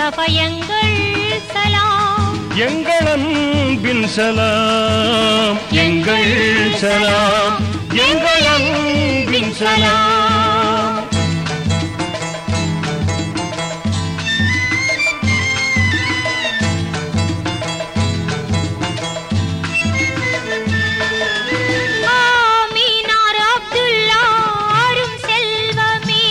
முஸ்தபா எங்கள் சலாம் எங்கள் அன்பின் சலாம் எங்கள் சலாம் எங்கள் அன்பின் சலாம் ஆமீனார் அப்துல்லா அரும் செல்வமே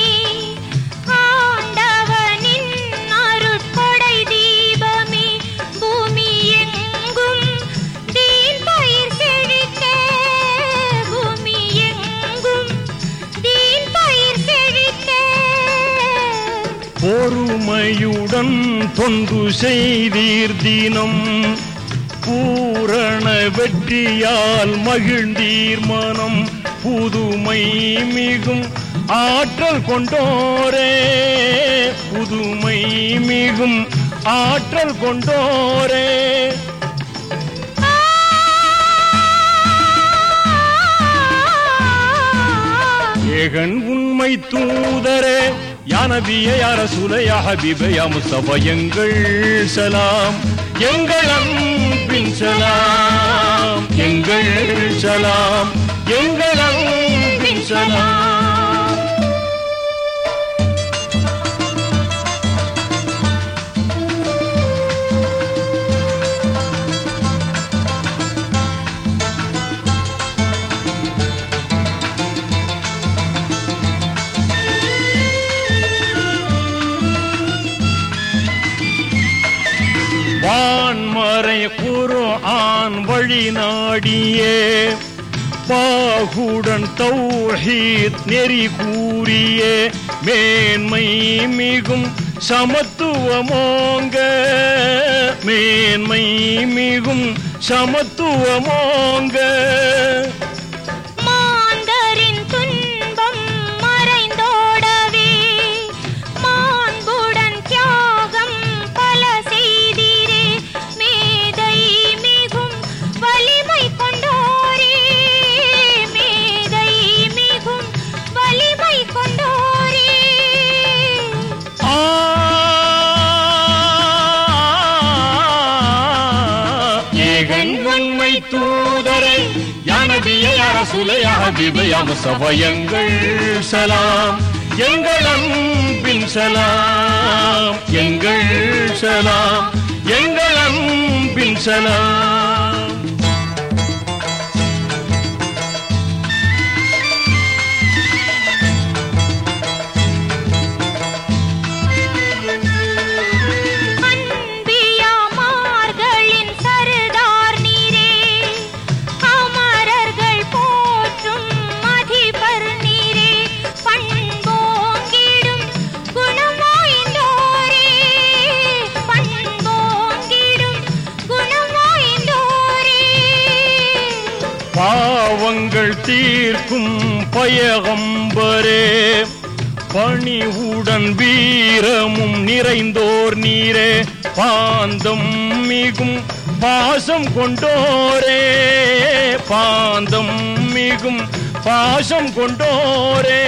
ஆண்டவனின் அருட்கொடை தீபமே பூமி எங்கும் தீன் பயிர் செழிக்க பூமி எங்கும் தீன் பயிர் செழிக்க பொறுமையுடன் தொண்டு செய்தீர் தினம் பூரண வெற்றியால் மகிழ்ந்தீர் மனம் புதுமை மிகும் ஆற்றல் கொண்டோரே புதுமை மிகும் ஆற்றல் கொண்டோரே ஏகன் உண்மை தூதரே யானபிய யார சுலையா ஹபீப யா முஸ்தபா எங்கள் சலாம் எங்கள் அன்பின் சலாம் எங்கள் சலாம் எங்கள் அன்பின் சலாம் வான்மறை குரு ஆண் வழி நாடியே பாகுடன் தௌஹீத் நெறி கூறியே மேன்மை மிகும் சமத்துவமோங்க மேன்மை மிகும் சமத்துவமோங்க மாந்தரின் துன்பம் மறைந்தோடவே மாண்புடன் தியாகம் பல செய்தீரே மேதை மிகும் வலிமை கொண்டோரே மேதை மிகும் வலிமை கொண்டோரே ஆ ஏகன் உண்மை தூதரை யானபிய யார சுலையா ஹபீபயா முஸ்தபா எங்கள் சலாம் எங்கள் அன்பின் சலாம் எங்கள் சலாம் எங்கள் அன்பின் சலாம் அன்பியாமார்களின் சர்தார் நீரே அமரர்கள் போற்றும் அதிபர் நீரே பண்போங்கிடும் குணம் வாய்ந்தோரே பண்போங்கிடும் குணம் வாய்ந்தோரே பாவங்கள் தீர்க்கும் பயகம்பரே பணிவுடன் வீரமும் நிறைந்தோர் நீரே பாந்தம் மிகும் பாசம் கொண்டோரே பாந்தம் மிகும் பாசம் கொண்டோரே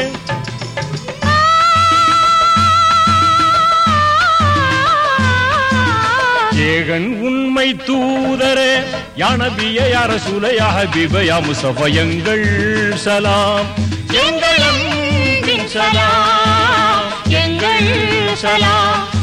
ஏகன் உண்மை தூதரே யானபிய யார சுலையா ஹபீபயா முசஃபா எங்கள் சலாம் எங்கள் அன்பின் சலாம் எங்கள் சலாம்